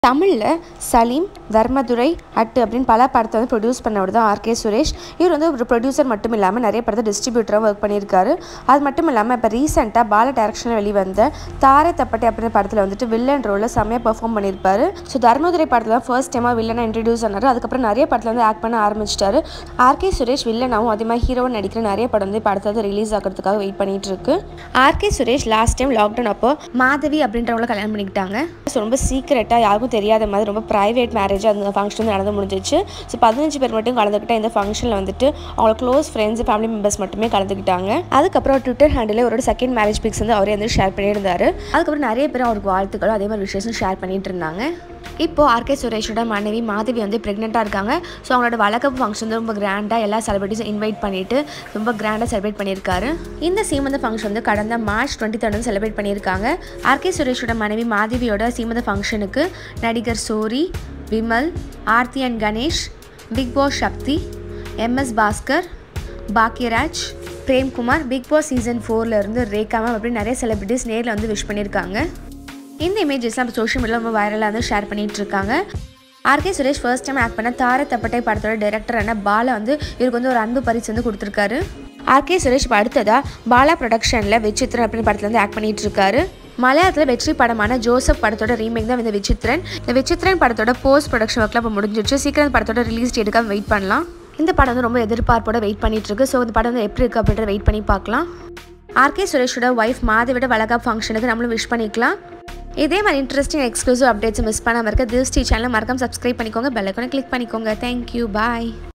தமிழில் சலீம் தர்மதுரை அட்டு அப்படின்னு பல படத்தை வந்து ப்ரொடியூஸ் பண்ணவர் தான் ஆர்கே சுரேஷ் இவர் வந்து ஒரு ப்ரொடியூசர் மட்டும் இல்லாமல் நிறைய படத்தை டிஸ்ட்ரிபியூட்டராக ஒர்க் பண்ணியிருக்காரு அது மட்டும் இல்லாமல் இப்போ ரீசெண்டாக பால டேரக்ஷனில் வெளிவந்த தாரை தப்பட்டை அப்படின்ற படத்தில் வந்துட்டு வில்லன் ரோலில் செம்மையாக பெர்ஃபார்ம் பண்ணியிருப்பாரு ஸோ தர்மதுரை படத்தில் தான் ஃபர்ஸ்ட் டைமாக வில்லனை இன்ட்ரடியூஸ் ஆனார் அதுக்கப்புறம் நிறைய படத்தில் வந்து ஆக்ட் பண்ண ஆரம்பிச்சிட்டாரு ஆர்கே சுரேஷ் வில்லனாகவும் அதே மாதிரி ஹீரோவும் நடிக்கிற நிறைய படம் வந்து இப்போ அடுத்தது ரிலீஸ் ஆகிறதுக்காக வெயிட் பண்ணிட்டு இருக்கு RK Suresh last time lockdown அப்போ மாதவி அப்படின்றவங்கள கல்யாணம் பண்ணிக்கிட்டாங்க ஸோ ரொம்ப சீக்கிரட்டாக யாருக்கும் தெரியாத மாதிரி ரொம்ப ப்ரைவேட் மேரேஜ் அந்த ஃபங்க்ஷன் வந்து நடந்து முடிஞ்சிச்சு ஸோ பதினஞ்சு பேர் மட்டும் கலந்துக்கிட்ட இந்த ஃபங்க்ஷனில் வந்துட்டு அவங்களோட க்ளோஸ் ஃப்ரெண்ட்ஸ் ஃபேமிலி மெம்பர்ஸ் மட்டுமே கலந்துக்கிட்டாங்க அதுக்கப்புறம் ட்விட்டர் ஹேண்டில் ஒரு செகண்ட் மேரேஜ் பிக்ஸ் வந்து அவரே வந்து ஷேர் பண்ணியிருந்தாரு அதுக்கப்புறம் நிறைய பேர் அவருக்கு வாழ்த்துக்களும் அதே மாதிரி விஷயம் ஷேர் பண்ணிட்டு இருந்தாங்க இப்போ ஆர்கே சுரேஷோட மனைவி மாதவி வந்து ப்ரெக்னெண்ட்டாக இருக்காங்க ஸோ அவங்களோட வழக்கப்பு ஃபங்க்ஷன் வந்து ரொம்ப கிராண்டாக எல்லா செலிபிரிட்டிஸும் இன்வைட் பண்ணிட்டு ரொம்ப கிராண்டாக செலிப்ரேட் பண்ணியிருக்காரு இந்த சீமந்த ஃபங்க்ஷன் வந்து கடந்த மார்ச் டுவெண்ட்டி தேர்ட் செலிப்ரேட் பண்ணியிருக்காங்க ஆர்கே சுரேஷோட மனைவி மாதவியோட சீமந்த ஃபங்க்ஷனுக்கு நடிகர் Soori Vimal Aarthi and Ganesh Bigg Boss Sakthi MS Bhaskar Bhagyaraj Premkumar Bigg Boss season ஃபோரில் இருந்து ரேகா மேம் அப்படின்னு நிறைய செலிபிரிட்டிஸ் நேரில் வந்து விஷ் பண்ணியிருக்காங்க இந்த இமேஜஸ்லாம் இப்போ சோஷியல் மீடியாவில் ரொம்ப வைரலாக வந்து ஷேர் பண்ணிட்டு இருக்காங்க RK Suresh first time act பண்ண தார தப்பட்டை படத்தோட டைரக்டரான பாலா வந்து இவருக்கு வந்து ஒரு அன்பு பரிசு வந்து கொடுத்துருக்காரு ஆர்கே சுரேஷ் இப்போ அடுத்ததா பாலா ப்ரொடக்ஷனில் விசித்திரன் அப்படின்னு படத்தில் வந்து ஆக்ட் பண்ணிட்டு இருக்காரு மலையாளத்தில் வெற்றி படமான ஜோசப் படத்தோட ரீமேக் தான் இந்த விசித்திரன் இந்த விசித்திரன் படத்தோட போஸ்ட் ப்ரொடக்ஷன் ஒர்க்கில் இப்போ முடிஞ்சிருச்சு சீக்கிரம் இந்த படத்தோட ரிலீஸ் டேட்டுக்காக வெயிட் பண்ணலாம் இந்த படம் வந்து ரொம்ப எதிர்பார்ப்போட வெயிட் பண்ணிட்டு இருக்கு ஸோ இந்த படம் வந்து எப்படி இருக்கு அப்படின்றத வெயிட் பண்ணி பார்க்கலாம் ஆர்கே சுரேஷோட ஒய்ஃப் மாதவிட வளகா ஃபங்க்ஷனுக்கு நம்மளும் விஷ் பண்ணிக்கலாம் இதே மாதிரி இன்ட்ரெஸ்டிங் எக்ஸ்க்ளூசிவ் அப்டேட்ஸ் மிஸ் பண்ணாமல் இருக்க திஸ் டி சேனலை மறக்காம சப்ஸ்கிரைப் பண்ணிக்கோங்க பெல் ஐக்கானை கிளிக் பண்ணிக்கோங்க தேங்க்யூ பாய்